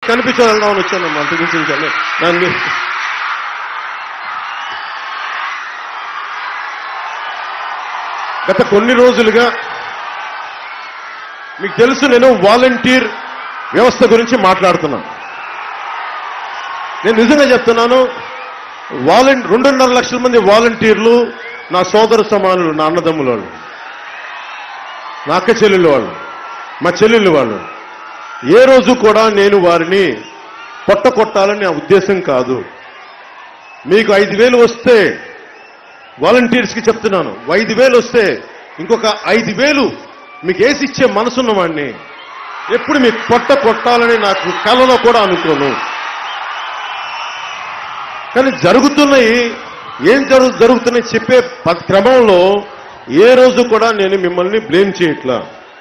కనిపించి వెళ్దామని వచ్చాను అంత గురించి నన్ను గత కొన్ని రోజులుగా మీకు తెలుసు నేను వాలంటీర్ వ్యవస్థ గురించి మాట్లాడుతున్నాను నేను నిజంగా చెప్తున్నాను వాలంటీ రెండున్నర లక్షల మంది వాలంటీర్లు నా సోదర సమానులు నా అన్నదమ్ముల వాళ్ళు నా అక్క చెల్లెళ్ళు వాళ్ళు మా చెల్లెళ్ళు వాళ్ళు ఏ రోజు కూడా నేను వారిని పొట్ట కొట్టాలని నా ఉద్దేశం కాదు మీకు ఐదు వేలు వస్తే వాలంటీర్స్కి చెప్తున్నాను ఐదు వేలు వస్తే ఇంకొక ఐదు వేలు మీకు వేసి ఇచ్చే మనసున్న వాడిని ఎప్పుడు మీకు పొట్ట కొట్టాలని నాకు కలలో కూడా అనుకోను కానీ జరుగుతున్నాయి ఏం జరుగు జరుగుతున్నాయి చెప్పే ప- క్రమంలో ఏ రోజు కూడా నేను మిమ్మల్ని బ్లేమ్ చేయట్లా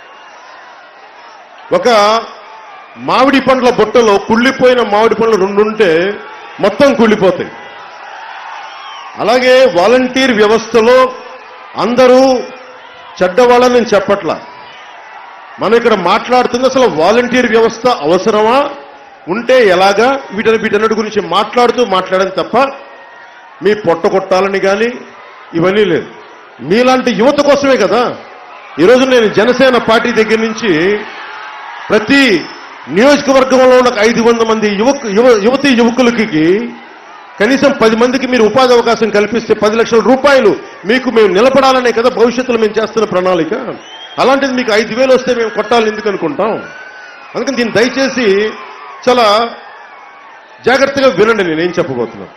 ఒక మామిడి పండ్ల బుట్టలో కుళ్ళిపోయిన మామిడి పండ్లు రెండు ఉంటే మొత్తం కుళ్ళిపోతాయి అలాగే వాలంటీర్ వ్యవస్థలో అందరూ చెడ్డవాళ్ళని నేను చెప్పట్లా మనం ఇక్కడ మాట్లాడుతుంది అసలు వాలంటీర్ వ్యవస్థ అవసరమా ఉంటే ఎలాగా వీటని వీటన్నిటి గురించి మాట్లాడుతూ మాట్లాడని తప్ప మీ పొట్ట కొట్టాలని కానీ ఇవన్నీ లేదు మీలాంటి యువత కోసమే కదా ఈరోజు నేను జనసేన పార్టీ దగ్గర నుంచి ప్రతి నియోజకవర్గంలో ఉన్న ఐదు వంద మంది యువకు యువ- యువతీ యువకులకి కనీసం పది మందికి మీరు ఉపాధి అవకాశం కల్పిస్తే పది లక్షల రూపాయలు మీకు మేము నిలబడాలనే కదా భవిష్యత్తులో మేము చేస్తున్న ప్రణాళిక అలాంటిది మీకు ఐదు వేలు వస్తే మేము కొట్టాలని ఎందుకు అనుకుంటాం అందుకని దీన్ని దయచేసి చాలా జాగ్రత్తగా వినండి నేనేం చెప్పబోతున్నాను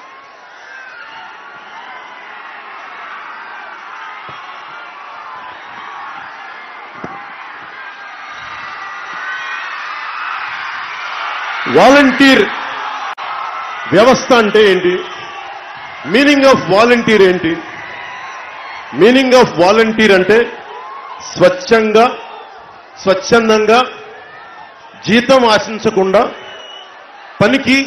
వాలంటీర్ వ్యవస్థ అంటే ఏంటి మీనింగ్ ఆఫ్ వాలంటీర్ ఏంటి మీనింగ్ ఆఫ్ వాలంటీర్ అంటే స్వచ్ఛంగా స్వచ్ఛందంగా జీతం ఆశించకుండా పనికి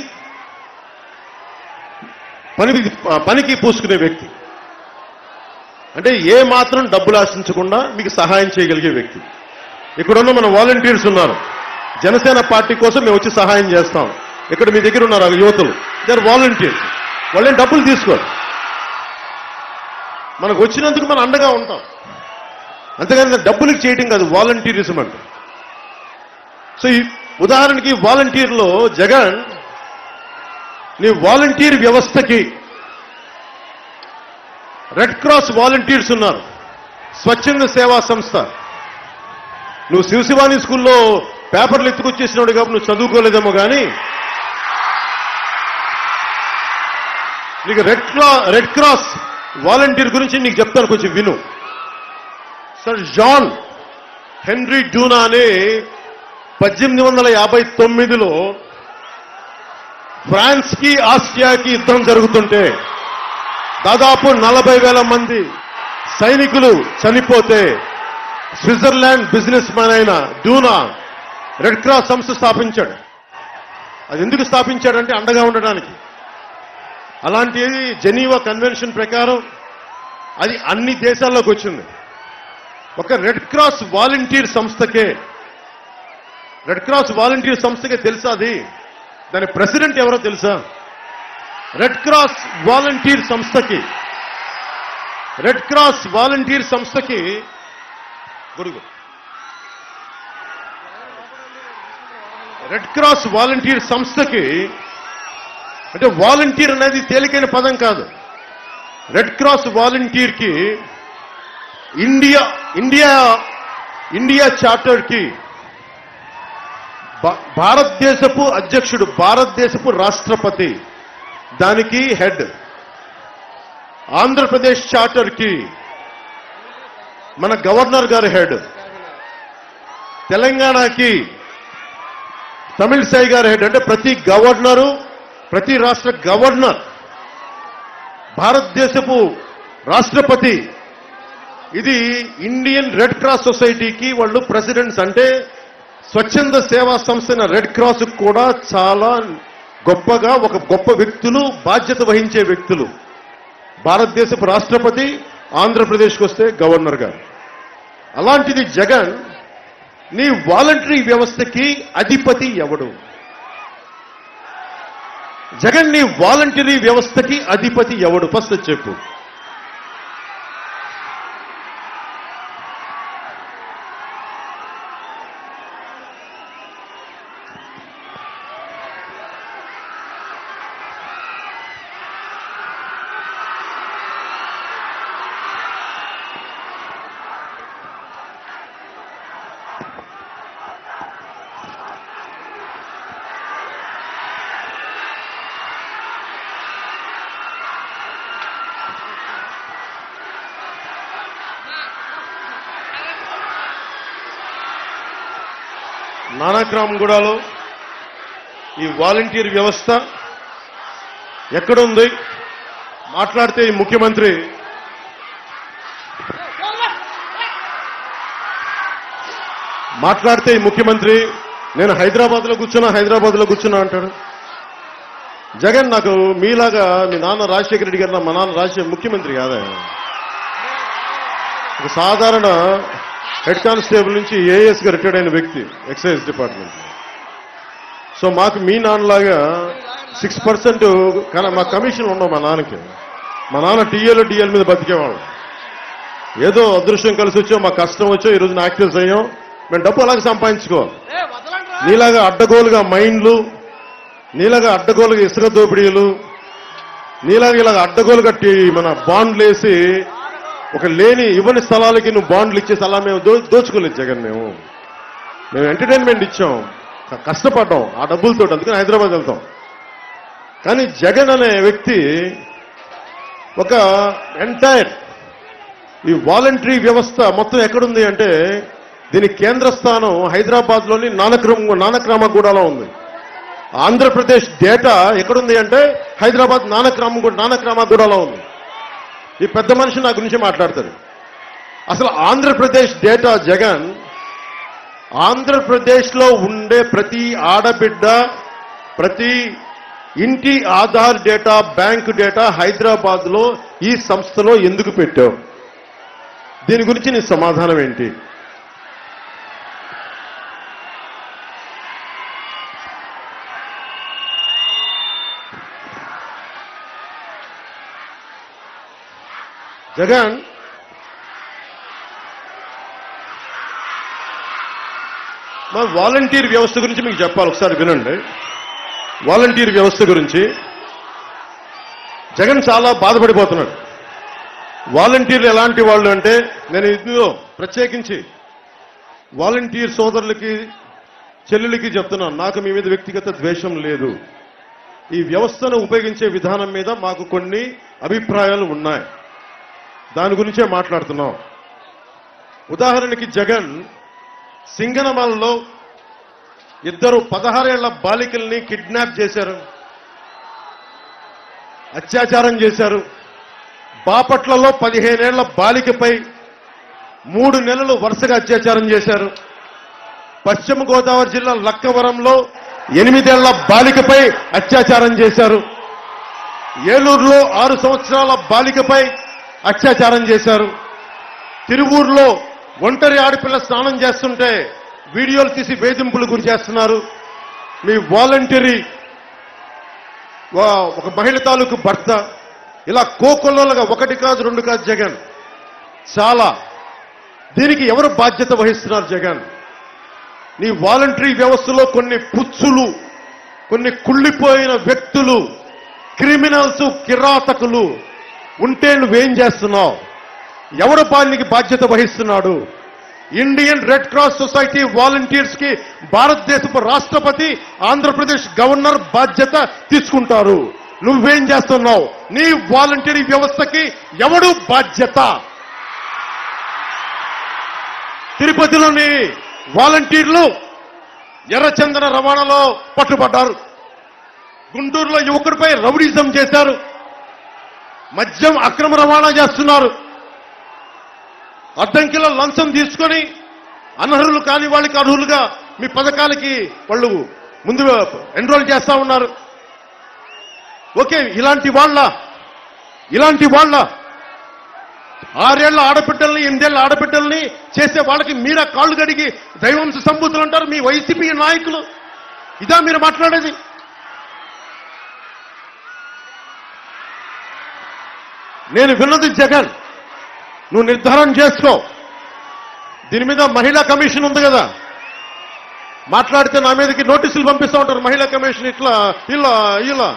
పనికి పనికి పూసుకునే వ్యక్తి అంటే ఏ మాత్రం డబ్బులు ఆశించకుండా మీకు సహాయం చేయగలిగే వ్యక్తి ఇక్కడున్న మన వాలంటీర్స్ ఉన్నారు జనసేన పార్టీ కోసం మేము వచ్చి సహాయం చేస్తాం ఇక్కడ మీ దగ్గర ఉన్నారు ఆ యువతులు దేర్ వాలంటీర్స్ వాళ్ళేం డబ్బులు తీసుకోరు మనకు వచ్చినందుకు మనం అండగా ఉంటాం అంతేగాని డబ్బులకు చేయటం కాదు వాలంటీరిజం అంటే సో ఈ ఉదాహరణకి వాలంటీర్లో జగన్ నీ వాలంటీర్ వ్యవస్థకి రెడ్ క్రాస్ వాలంటీర్స్ ఉన్నారు స్వచ్ఛంద సేవా సంస్థ నువ్వు శివశివాని స్కూల్లో పేపర్లు ఎత్తుకొచ్చేసినాడు కాబట్టి నువ్వు చదువుకోలేదేమో కానీ నీకు రెడ్ క్లా రెడ్ క్రాస్ వాలంటీర్ గురించి నీకు చెప్తాను కొంచెం విను సర్ జాన్ హెన్రీ డూనా అనే పద్దెనిమిది వందల యాభై తొమ్మిదిలో ఫ్రాన్స్ కి ఆసియాకి యుద్ధం జరుగుతుంటే దాదాపు నలభై వేల మంది సైనికులు చనిపోతే స్విట్జర్లాండ్ బిజినెస్ మ్యాన్ అయిన డూనా రెడ్ క్రాస్ సంస్థ స్థాపించాడు అది ఎందుకు స్థాపించాడంటే అండగా ఉండడానికి అలాంటిది జెనీవా కన్వెన్షన్ ప్రకారం అది అన్ని దేశాల్లోకి వచ్చింది ఒక రెడ్ క్రాస్ వాలంటీర్ సంస్థకే రెడ్ క్రాస్ వాలంటీర్ సంస్థకే తెలుసా అది దాని ప్రెసిడెంట్ ఎవరో తెలుసా రెడ్ క్రాస్ వాలంటీర్ సంస్థకి రెడ్ క్రాస్ వాలంటీర్ సంస్థకి గుడుగు రెడ్ క్రాస్ వాలంటీర్ సంస్థకి అంటే వాలంటీర్ అనేది తేలికైన పదం కాదు రెడ్ క్రాస్ వాలంటీర్ కి ఇండియా ఇండియా ఇండియా చార్టర్ కి భా- భారతదేశపు అధ్యక్షుడు భారతదేశపు రాష్ట్రపతి దానికి హెడ్ ఆంధ్రప్రదేశ్ చార్టర్ కి మన గవర్నర్ గారి హెడ్ తెలంగాణకి తమిళ గారి హెడ్ అంటే ప్రతి గవర్నరు ప్రతి రాష్ట్ర గవర్నర్ భారతదేశపు రాష్ట్రపతి ఇది ఇండియన్ రెడ్ క్రాస్ సొసైటీకి వాళ్ళు ప్రెసిడెంట్స్ అంటే స్వచ్ఛంద సేవా సంస్థ అయిన రెడ్ క్రాస్ కూడా చాలా గొప్పగా ఒక గొప్ప వ్యక్తులు బాధ్యత వహించే వ్యక్తులు భారతదేశపు రాష్ట్రపతి ఆంధ్రప్రదేశ్కి వస్తే గవర్నర్ గారు అలాంటిది జగన్ నీ వాలంటరీ వ్యవస్థకి అధిపతి ఎవడు జగన్ నీ వాలంటరీ వ్యవస్థకి అధిపతి ఎవడు ఫస్ట్ చెప్పు నానాక్రామ్గూడలో ఈ వాలంటీర్ వ్యవస్థ ఎక్కడుంది మాట్లాడితే ఈ ముఖ్యమంత్రి మాట్లాడితే ఈ ముఖ్యమంత్రి నేను హైదరాబాద్ లో కూర్చున్నా హైదరాబాద్ లో కూర్చున్నా అంటాడు జగన్ నాకు మీలాగా మీ నాన్న రాజశేఖర రెడ్డి గారు మా నాన్న రాజశేఖర ముఖ్యమంత్రి కాదా ఒక సాధారణ హెడ్ కానిస్టేబుల్ నుంచి ఏఎస్ గా రిటైర్డ్ అయిన వ్యక్తి ఎక్సైజ్ డిపార్ట్మెంట్ సో మాకు మీ నాన్నలాగా సిక్స్ పర్సెంట్ మా కమిషన్ ఉండవు మా నాన్నకి మా నాన్న టీఏలో డిఎల్ మీద బతికేవాళ్ళం ఏదో అదృష్టం కలిసి వచ్చో మా కష్టం వచ్చో ఈ రోజున యాక్టివ్స్ అయ్యాం మేము డబ్బు అలాగే సంపాదించుకోవాలి నీలాగా అడ్డగోలుగా మైండ్లు నీలాగా అడ్డగోలుగా ఇసుక దోపిడీలు నీలాగా ఇలాగ అడ్డగోలుగా టీ- మన బాండ్లు వేసి ఒక లేని ఇవ్వని స్థలాలకి నువ్వు బాండ్లు ఇచ్చేసి అలా మేము దో- దోచుకోలేదు జగన్ మేము మేము ఎంటర్టైన్మెంట్ ఇచ్చాం క- కష్టపడ్డాం ఆ డబ్బులతో అందుకని హైదరాబాద్ వెళ్తాం కానీ జగన్ అనే వ్యక్తి ఒక ఎంటైర్ ఈ వాలంటరీ వ్యవస్థ మొత్తం ఎక్కడుంది అంటే దీని కేంద్ర స్థానం హైదరాబాద్ లోని నానక్రమ నానక్రామగూడలో ఉంది ఆంధ్రప్రదేశ్ డేటా ఎక్కడుంది అంటే హైదరాబాద్ నానక్రామ నానక్రామగూడలో ఉంది ఈ పెద్ద మనిషి నా గురించి మాట్లాడతాడు అసలు ఆంధ్రప్రదేశ్ డేటా జగన్ ఆంధ్రప్రదేశ్ లో ఉండే ప్రతి ఆడబిడ్డ ప్రతి ఇంటి Aadhaar data bank data Hyderabad లో ఈ సంస్థలో ఎందుకు పెట్టావు దీని గురించి నీ సమాధానం ఏంటి జగన్ మా వాలంటీర్ వ్యవస్థ గురించి మీకు చెప్పాలి ఒకసారి వినండి వాలంటీర్ వ్యవస్థ గురించి జగన్ చాలా బాధపడిపోతున్నాడు వాలంటీర్లు ఎలాంటి వాళ్ళు అంటే నేను ఇందులో ప్రత్యేకించి వాలంటీర్ సోదరులకి చెల్లెలకి చెప్తున్నాను నాకు మీ మీద వ్యక్తిగత ద్వేషం లేదు ఈ వ్యవస్థను ఉపయోగించే విధానం మీద మాకు కొన్ని అభిప్రాయాలు ఉన్నాయి దాని గురించే మాట్లాడుతున్నాం ఉదాహరణకి జగన్ సింగనమలలో ఇద్దరు పదహారేళ్ల బాలికల్ని కిడ్నాప్ చేశారు అత్యాచారం చేశారు బాపట్లలో పదిహేనేళ్ల బాలికపై మూడు నెలలు వరుసగా అత్యాచారం చేశారు పశ్చిమ గోదావరి జిల్లా లక్కవరంలో ఎనిమిదేళ్ల బాలికపై అత్యాచారం చేశారు ఏలూరులో ఆరు సంవత్సరాల బాలికపై అత్యాచారం చేశారు తిరువూరులో ఒంటరి ఆడపిల్ల స్నానం చేస్తుంటే వీడియోలు తీసి వేధింపులు గురి చేస్తున్నారు మీ వాలంటరీ వా- ఒక మహిళ తాలూకు భర్త ఇలా కోకొల్లలుగా ఒకటి కాదు రెండు కాదు జగన్ చాలా దీనికి ఎవరు బాధ్యత వహిస్తున్నారు జగన్ నీ వాలంటరీ వ్యవస్థలో కొన్ని పుచ్చులు కొన్ని కుళ్ళిపోయిన వ్యక్తులు క్రిమినల్స్ కిరాతకులు ఉంటే నువ్వేం చేస్తున్నావు ఎవరు దానికి బాధ్యత వహిస్తున్నాడు Indian red cross society volunteers కి భారతదేశపు రాష్ట్రపతి ఆంధ్రప్రదేశ్ గవర్నర్ బాధ్యత తీసుకుంటారు నువ్వేం చేస్తున్నావు నీ వాలంటీర్ వ్యవస్థకి ఎవడు బాధ్యత తిరుపతిలోని వాలంటీర్లు ఎర్రచందన రవాణాలో పట్టుబడ్డారు గుంటూరులో యువకుడిపై రౌడీజం చేశారు మద్యం అక్రమ రవాణా చేస్తున్నారు అడ్డంకిలో లంచం తీసుకొని అనర్హులు కాని వాళ్ళకి అర్హులుగా మీ పథకాలకి వాళ్ళు ముందు ఎన్రోల్ చేస్తా ఉన్నారు ఓకే ఇలాంటి వాళ్ళ ఇలాంటి వాళ్ళ ఆరేళ్ల ఆడబిడ్డల్ని ఎనిమిదేళ్ల ఆడబిడ్డల్ని చేసే వాళ్ళకి మీరా కాళ్ళు గడిగి దైవంశ సంబూతులు అంటారు మీ వైసీపీ నాయకులు ఇదా మీరు మాట్లాడేది నేను విన్నది జగన్ నువ్వు నిర్ధారణ చేసుకో దీని మీద మహిళా కమిషన్ ఉంది కదా మాట్లాడితే నా మీదకి నోటీసులు పంపిస్తూ ఉంటారు మహిళా కమిషన్ ఇట్లా ఇలా ఇలా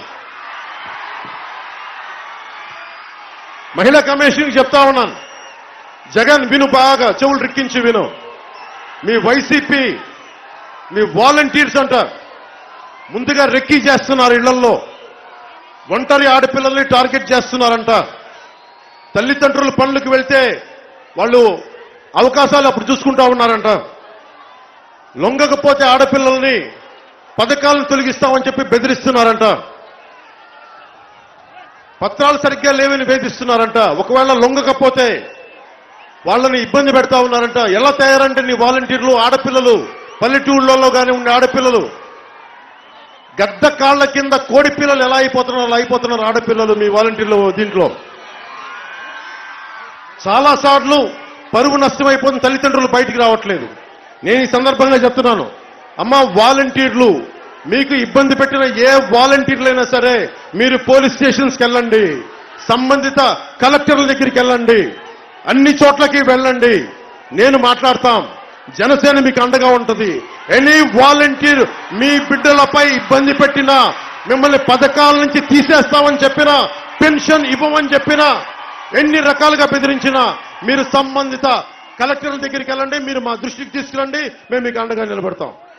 మహిళా కమిషన్ చెప్తా ఉన్నాను జగన్ విను బాగా చెవులు రిక్కించి విను మీ వైసీపీ మీ వాలంటీర్స్ అంటారు ముందుగా రెక్కీ చేస్తున్నారు ఇళ్లలో ఒంటరి ఆడపిల్లల్ని టార్గెట్ చేస్తున్నారంట తల్లిదండ్రులు పనులకు వెళ్తే వాళ్ళు అవకాశాలు అప్పుడు చూసుకుంటా ఉన్నారంట లొంగకపోతే ఆడపిల్లల్ని పథకాలను తొలగిస్తామని చెప్పి బెదిరిస్తున్నారంట పత్రాలు సరిగ్గా లేవని వేధిస్తున్నారంట ఒకవేళ లొంగకపోతే వాళ్ళని ఇబ్బంది పెడతా ఉన్నారంట ఎలా తయారంటే నీ వాలంటీర్లు ఆడపిల్లలు పల్లెటూళ్ళలో కానీ ఉండే ఆడపిల్లలు గద్ద కాళ్ళ కింద కోడి పిల్లలు ఎలా అయిపోతున్నారు అలా అయిపోతున్నారు ఆడపిల్లలు మీ వాలంటీర్లు దీంట్లో చాలా సార్లు పరువు నష్టమైపోతుంది తల్లిదండ్రులు బయటికి రావట్లేదు నేను ఈ సందర్భంగా చెప్తున్నాను అమ్మ వాలంటీర్లు మీకు ఇబ్బంది పెట్టిన ఏ వాలంటీర్లైనా సరే మీరు పోలీస్ స్టేషన్స్కి వెళ్ళండి సంబంధిత కలెక్టర్ల దగ్గరికి వెళ్ళండి అన్ని చోట్లకి వెళ్ళండి నేను మాట్లాడతాం జనసేన మీకు అండగా ఉంటుంది ఎనీ వాలంటీర్ మీ బిడ్డలపై ఇబ్బంది పెట్టినా మిమ్మల్ని పథకాల నుంచి తీసేస్తామని చెప్పినా పెన్షన్ ఇవ్వమని చెప్పినా ఎన్ని రకాలుగా బెదిరించినా మీరు సంబంధిత కలెక్టర్ల దగ్గరికి వెళ్ళండి మీరు మా దృష్టికి తీసుకురండి మేము మీకు అండగా నిలబడతాం